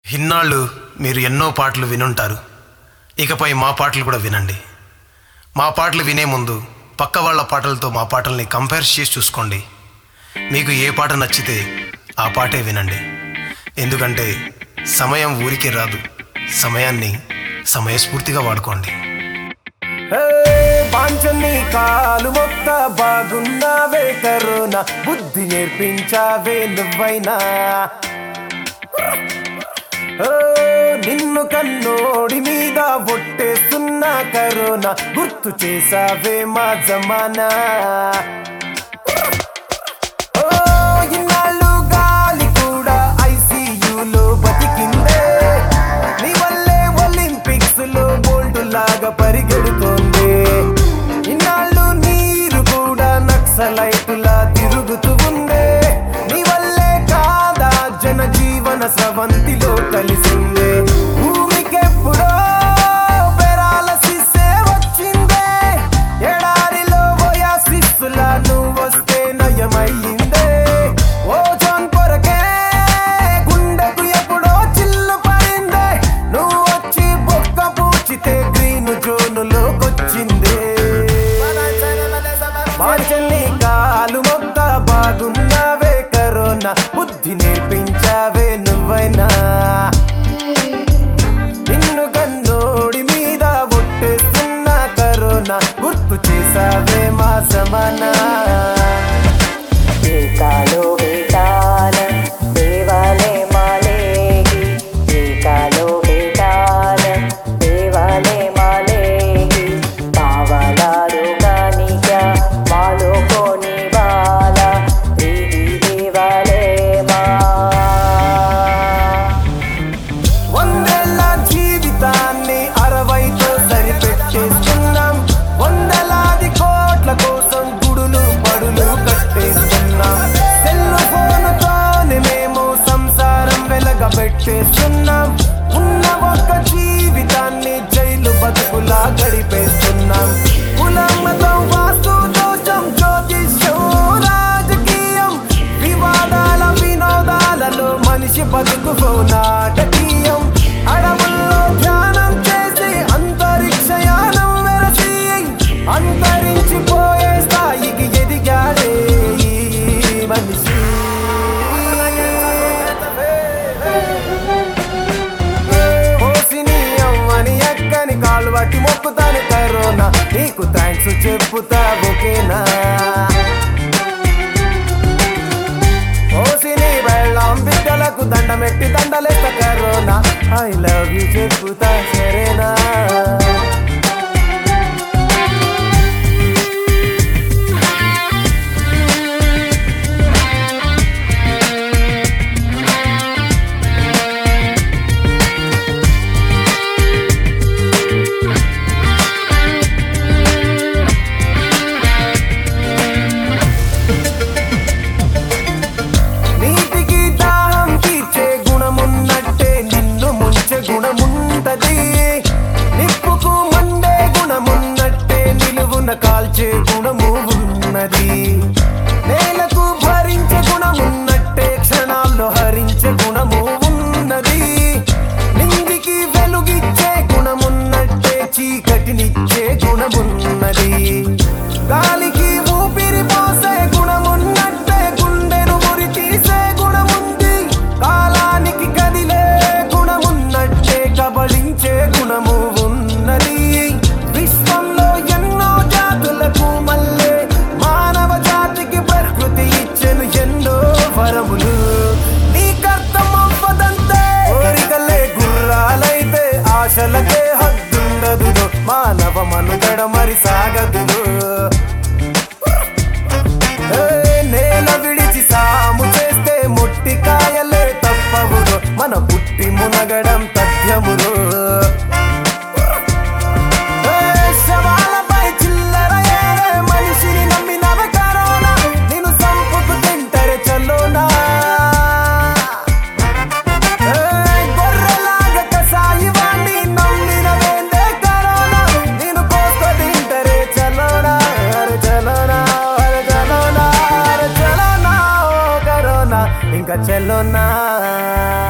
ఇన్నాళ్ళు మీరు ఎన్నో పాటలు వినుంటారు ఇకపై మా పాటలు కూడా వినండి మా పాటలు వినే ముందు పక్క వాళ్ళ పాటలతో మా పాటల్ని కంపేర్ చేసి చూసుకోండి మీకు ఏ పాట నచ్చితే ఆ పాటే వినండి ఎందుకంటే సమయం ఊరికే రాదు సమయాన్ని సమయస్ఫూర్తిగా వాడుకోండి పాంచని కాలు మొత్త బాగున్నావే కరోనా బుద్ధి నేర్పించావే నువ్వైనా ఓ, నిన్ను కన్నోడి మీద ఒట్టేస్తున్న కరోనా గుర్తు చేసావే మా జమానా ఓ, ఇన్నాళ్ళు గాలి కూడా ఐసీయూలో బతికిందే నీ వల్లే ఒలింపిక్స్ లో గోల్డ్ లాగా పరిగెడుతోంది ఇన్నాళ్ళు నీరు కూడా నక్సలైటులా తిరుగుతూ ఉందే నీ వల్లే కాదా జన జీవన స్రవంతిలో కలిసిందే భూమికెప్పుడో పెరాలసిసే వచ్చిందే ఎడారిలో ఓయాసిస్సులా నువ్వు వస్తే నయమయ్యిందే ఓజోన్ కొరకే గుండెకు ఎప్పుడో చిల్లు పడిందే నువ్వు వచ్చి బొక్క పూచితే గ్రీన్ జోనులోకొచ్చిందే మార్చల్ని కాలు మొక్క బాగున్నావే కరోనా బుద్ధి నేర్పించావే నువ్వైనా నిన్ను కన్నోడి మీద ఒట్టేస్తున్న కరోనా గుర్తు చేసావే మా సమానా టీకాలు వేటాల దేవాలే మాలేగి టీకాలు వేటాల దేవాలే మాలేగి కావలారు గానిక మాలో కోని బాల దీది దేవాలే మా వందేళ్ల జీవితాన్ని అరవైతో సరిపెట్టేస్తున్నాం వందలాది కోట్ల కోసం గుడులు పడులు కట్టేస్తున్నాం సెల్లు ఫోనుతోనే మేము సంసారం వెలగ పెట్టేస్తున్నాం ఉన్న ఒక్క జీవితాన్ని జైలు బతుకులా గడిపేస్తున్నాం కులం మతం వాస్తు దోషం జ్యోతిష్యం రాజకీయం వివాదాల వినోదాలలో మనిషి బతుకు నాటకీయం అడవుల్లో ధ్యానం చేసి అంతరిక్షయానం వెరసి అంతరించిపోయే స్థాయికి ఎదిగాడే ఈ మనిషి పోసిని అమ్మని ఎక్కని కాలు పట్టి మొక్కుతాను కరోనా నీకు థ్యాంక్స్ చెప్పుతా ఓకేనా ఓసిని వెళ్ళాం బిడ్డలకు దండమెట్టి దండలేస్త కరోనా ఐ లవ్ యూ చెప్పుతా సరేనా నీటికి దాహం తీర్చే గుణమున్నట్టే నిన్ను ముంచే గుణముంటది నిప్పుకు మండే గుణమున్నట్టే నిలువున కాల్చే గుణము ఉన్నది నేలకు భరించే గుణమున్నట్టే క్షణాల్లో హరించే గుణము ఉన్నది నింగికి వెలుగిచ్చే గుణమున్నట్టే చీకటినిచ్చే గుణమున్నది గాలికి ఊపిరి పోసే గుణమున్నట్టే గుండెను మురి తీసే గుణముంది కాలానికి కదిలే గుణమున్నట్టే కబళించే గుణము ఉన్నది విశ్వంలో ఎన్నో జాతులకు మళ్ళే మానవ జాతికి ప్రకృతి ఇచ్చెను ఎన్నో వరములు నీకర్థం అవ్వదంతే కోరికలే గుర్రాలైతే ఆశలకే హద్దుండదు మానవ మనుగడ మరి సాగదు ఏ నేల విడిచి సాము చేస్తే ముట్టి కాయలే తప్పవురు మన పుట్టి మునగడం తథ్యమురు ఏ శవాలపై చిల్లర ఏరే మనిషిని నమ్మినవే కరోనా నిన్ను సంపుకు తింటరే చల్లోనా ఏ గొర్రెలాగా కసాయి వాణ్ణి నమ్మినవేందే కరోనా నిన్ను కోస్త తింటరే చల్లోనా అరే చలోనా అరే చలోనా అరే చలోనా ఓ కరోనా ఇంకా చెల్లోనా